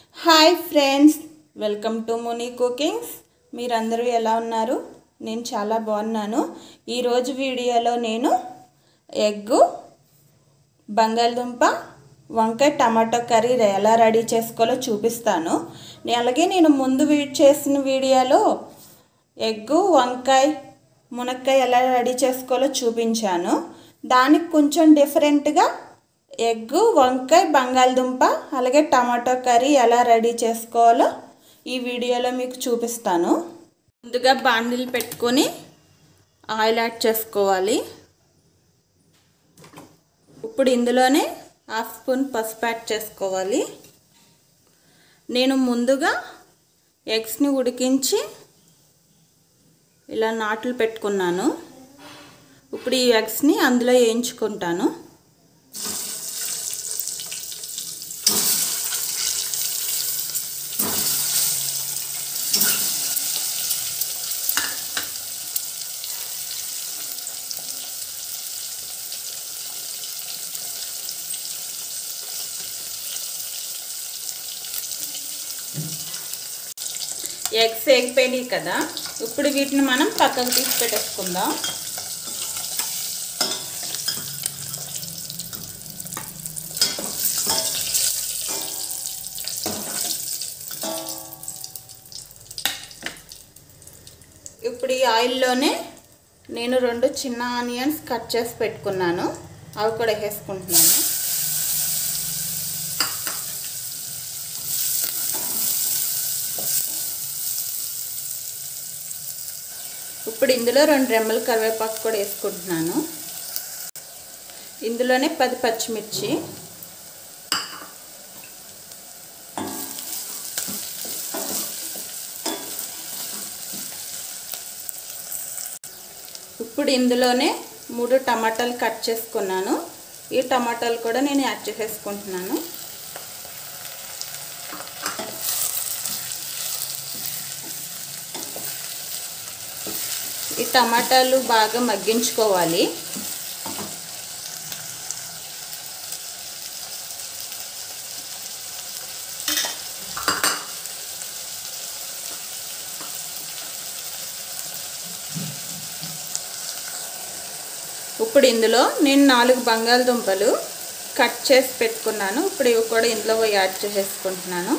hi friends welcome to Muni cookings మీరందరూ ఎలా ఉన్నారు నేను చాలా బాగున్నాను ఈరోజు వీడియోలో నేను ఎగ్గు బంగాళదుంప వంకాయ టమాటో కర్రీ ఎలా రెడీ చేసుకోవాలో చూపిస్తాను నే- అలాగే నేను ముందు వీ- చేసిన వీడియోలో ఎగ్గు వంకాయ మునక్కాయ ఎలా రెడీ చేసుకోవాలో చూపించాను దానికి కొంచెం డిఫరెంట్గా ఎగ్గు వంకాయ బంగాళదుంప అలాగే టమాటో కర్రీ ఎలా రెడీ చేసుకోవాలో ఈ వీడియోలో మీకు చూపిస్తాను ముందుగా బాండిల్ పెట్టుకొని ఆయిల్ యాడ్ చేసుకోవాలి ఇప్పుడు ఇందులోనే హాఫ్ స్పూన్ పసుపు యాడ్ చేసుకోవాలి నేను ముందుగా ఎగ్స్ని ఉడికించి ఇలా నాట్లు పెట్టుకున్నాను ఇప్పుడు ఈ ఎగ్స్ని అందులో వేయించుకుంటాను ఎగ్స్ ఎగిపోయినాయి కదా ఇప్పుడు వీటిని మనం పక్కకు తీసి పెట్టేసుకుందాం ఇప్పుడు ఈ ఆయిల్లోనే నేను రెండు చిన్న ఆనియన్స్ కట్ చేసి పెట్టుకున్నాను అవి కూడా వేసుకుంటున్నాను ఇప్పుడు ఇందులో రెండు రెమ్మల కరివేపాకు కూడా వేసుకుంటున్నాను ఇందులోనే పది పచ్చిమిర్చి ఇప్పుడు ఇందులోనే మూడు టమాటాలు కట్ చేసుకున్నాను ఈ టమాటాలు కూడా నేను యాడ్ చేసేసుకుంటున్నాను ఈ టమాటాలు బాగా మగ్గించుకోవాలి ఇప్పుడు ఇందులో నేను నాలుగు బంగాళదుంపలు కట్ చేసి పెట్టుకున్నాను ఇప్పుడు ఇవి కూడా ఇందులో యాడ్ చేసేసుకుంటున్నాను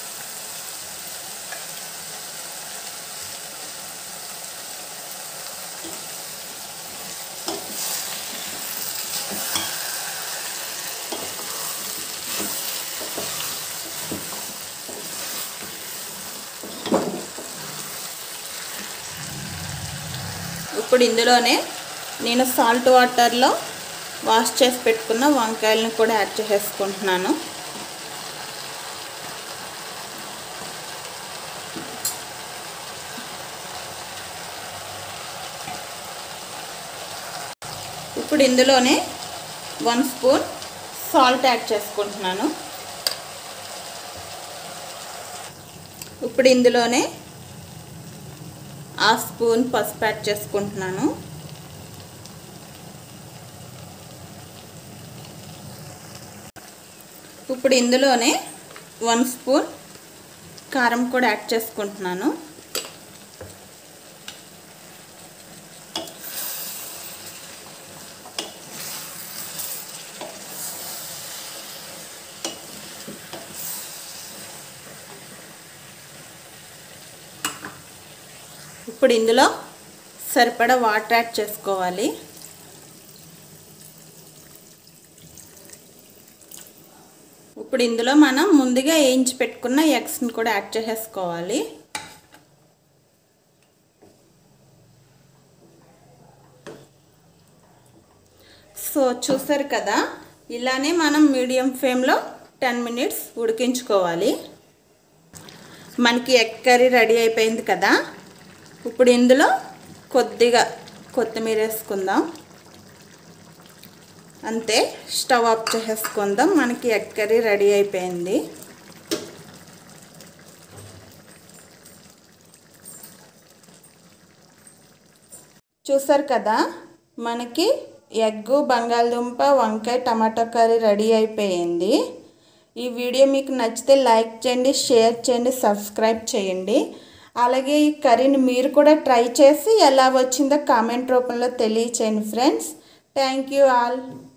ఇప్పుడు ఇందులోనే నేను సాల్ట్ వాటర్లో వాష్ చేసి పెట్టుకున్న వంకాయలను కూడా యాడ్ చేసేసుకుంటున్నాను ఇప్పుడు ఇందులోనే వన్ స్పూన్ సాల్ట్ యాడ్ చేసుకుంటున్నాను ఇప్పుడు ఇందులోనే హాఫ్ స్పూన్ పసుపు యాడ్ చేసుకుంటున్నాను ఇప్పుడు ఇందులోనే వన్ స్పూన్ కారం కూడా యాడ్ చేసుకుంటున్నాను ఇప్పుడు ఇందులో సరిపడా వాటర్ యాడ్ చేసుకోవాలి ఇప్పుడు ఇందులో మనం ముందుగా వేయించి పెట్టుకున్న ఎగ్స్ని కూడా యాడ్ చేసేసుకోవాలి సో చూసారు కదా ఇలానే మనం మీడియం ఫ్లేమ్లో టెన్ మినిట్స్ ఉడికించుకోవాలి మనకి ఎగ్ కర్రీ రెడీ అయిపోయింది కదా ఇప్పుడు ఇందులో కొద్దిగా కొత్తిమీర వేసుకుందాం అంతే స్టవ్ ఆఫ్ చేసేసుకుందాం మనకి ఎగ్ కర్రీ రెడీ అయిపోయింది చూసారు కదా మనకి ఎగ్గు బంగాళదుంప వంకాయ టమాటా కర్రీ రెడీ అయిపోయింది ఈ వీడియో మీకు నచ్చితే లైక్ చేయండి షేర్ చేయండి సబ్స్క్రైబ్ చేయండి అలాగే ఈ కర్రీని మీరు కూడా ట్రై చేసి ఎలా వచ్చిందో కామెంట్ రూపంలో తెలియచేయండి ఫ్రెండ్స్ థ్యాంక్ యూ ఆల్